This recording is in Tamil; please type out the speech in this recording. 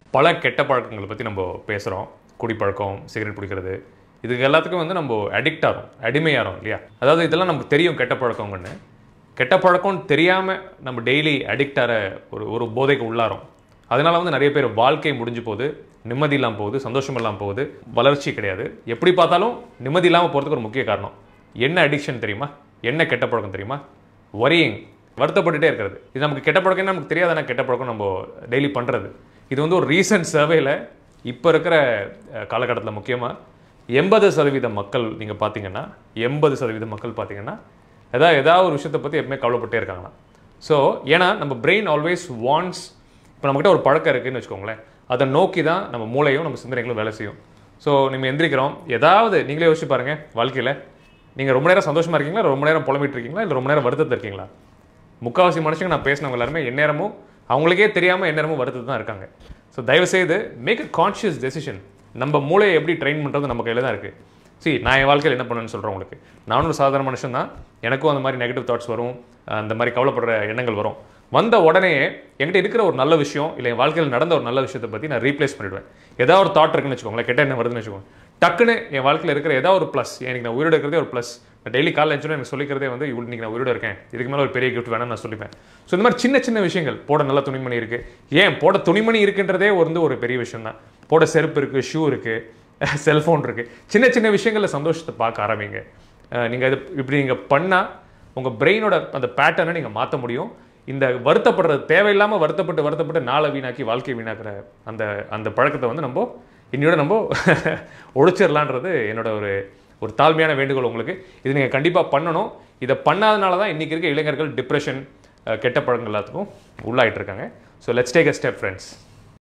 பல கெட்ட பழக்கங்களை பற்றி நம்ம பேசுகிறோம் குடிப்பழக்கம் சிகரெட் பிடிக்கிறது இதுக்கு எல்லாத்துக்கும் வந்து நம்ம அடிக்ட் ஆகிறோம் அடிமையாகிறோம் இல்லையா அதாவது இதெல்லாம் நமக்கு தெரியும் கெட்ட பழக்கங்கன்னு கெட்ட பழக்கம்னு தெரியாமல் நம்ம டெய்லி அடிக்ட் ஆகிற ஒரு ஒரு போதைக்கு உள்ளாரோம் அதனால வந்து நிறைய பேர் வாழ்க்கை முடிஞ்சு போகுது நிம்மதி இல்லாமல் போகுது சந்தோஷம் இல்லாமல் போகுது வளர்ச்சி கிடையாது எப்படி பார்த்தாலும் நிம்மதி இல்லாமல் போகிறதுக்கு ஒரு முக்கிய காரணம் என்ன அடிக்ஷன் தெரியுமா என்ன கெட்ட பழக்கம் தெரியுமா வரியிங் வருத்தப்பட்டுட்டே இருக்கிறது இது நமக்கு கெட்ட பழக்கம்னு நமக்கு தெரியாதான கெட்ட பழக்கம் நம்ம டெய்லி பண்ணுறது இது வந்து ஒரு ரீசன்ட் சர்வேல இப்போ இருக்கிற காலகட்டத்தில் முக்கியமாக எண்பது சதவீத மக்கள் நீங்கள் பார்த்தீங்கன்னா எண்பது சதவீத மக்கள் பார்த்தீங்கன்னா ஏதாவது ஏதாவது ஒரு விஷயத்தை பற்றி எப்பவுமே கவலைப்பட்டே இருக்காங்களாம் ஸோ ஏன்னா நம்ம பிரெயின் ஆல்வேஸ் வாண்ட்ஸ் இப்போ நம்மகிட்ட ஒரு பழக்கம் இருக்குன்னு வச்சுக்கோங்களேன் அதை நோக்கி தான் நம்ம மூளையும் நம்ம சிந்தனைகளும் வேலை செய்யும் ஸோ நம்ம எந்திரிக்கிறோம் ஏதாவது நீங்களே யோசிச்சு பாருங்க வாழ்க்கையில் நீங்கள் ரொம்ப நேரம் சந்தோஷமா இருக்கீங்களா ரொம்ப நேரம் புலம்பிட்டு இருக்கீங்களா இல்லை ரொம்ப நேரம் வருத்தத்தில் இருக்கீங்களா முக்கால்வாசி மனுஷங்க நான் பேசினவங்க எல்லாருமே எந்நேரமும் அவங்களுக்கே தெரியாமல் எந்நேரமும் வருத்தத்தில் தான் இருக்காங்க ஸோ தயவுசெய்து மேக் அ கான்ஷியஸ் டெசிஷன் நம்ம மூளையை எப்படி ட்ரெயின் பண்ணுறது நம்ம கையில் தான் இருக்குது see நான் என் வாழ்க்கையில் என்ன பண்ணுவேன்னு சொல்கிறேன் உங்களுக்கு நானும் ஒரு சாதாரண மனுஷன் தான் எனக்கும் அந்த மாதிரி நெகட்டிவ் தாட்ஸ் வரும் அந்த மாதிரி கவலைப்படுற எண்ணங்கள் வரும் வந்த உடனே என்கிட்ட இருக்கிற ஒரு நல்ல விஷயம் இல்லை என் வாழ்க்கையில் நடந்த ஒரு நல்ல விஷயத்தை பற்றி நான் ரீப்ளேஸ் பண்ணிடுவேன் ஏதாவது ஒரு தாட் இருக்குன்னு வச்சுக்கோங்களேன் கெட்ட என்ன வருதுன்னு வச்சுக்கோங்க டக்குன்னு என் வாழ்க்கையில் இருக்கிற ஏதாவது ஒரு ப்ளஸ் எனக்கு நான் உயிரோட இருக்கிறதே ஒரு ப்ளஸ் நான் டெய்லி காலையில் எழுந்துச்சுன்னா எனக்கு சொல்லிக்கிறதே வந்து இவ்வளோ இன்னைக்கு நான் உயிரோட இருக்கேன் இதுக்கு மேலே ஒரு பெரிய கிஃப்ட் வேணும்னு நான் சொல்லிப்பேன் ஸோ இந்த மாதிரி சின்ன சின்ன விஷயங்கள் போட நல்ல துணிமணி இருக்குது ஏன் போட துணிமணி இருக்குன்றதே வந்து ஒரு பெரிய விஷயம் தான் போட செருப்பு இருக்குது ஷூ இருக்குது செல்ஃபோன் இருக்குது சின்ன சின்ன விஷயங்களில் சந்தோஷத்தை பார்க்க ஆரம்பிங்க நீங்கள் இது இப்படி நீங்கள் பண்ணால் உங்கள் பிரெயினோட அந்த பேட்டர்னை நீங்கள் மாற்ற முடியும் இந்த வருத்தப்படுறது தேவையில்லாமல் வருத்தப்பட்டு வருத்தப்பட்டு நாளை வீணாக்கி வாழ்க்கையை வீணாக்குற அந்த அந்த பழக்கத்தை வந்து நம்ம இன்னையோட நம்ம ஒழிச்சிடலான்றது என்னோட ஒரு ஒரு தாழ்மையான வேண்டுகோள் உங்களுக்கு இது நீங்கள் கண்டிப்பாக பண்ணணும் இதை பண்ணாதனால தான் இன்றைக்கி இருக்க இளைஞர்கள் டிப்ரெஷன் கெட்ட பழக்கங்கள் எல்லாத்துக்கும் உள்ளாயிட்டு இருக்காங்க so let's take a step friends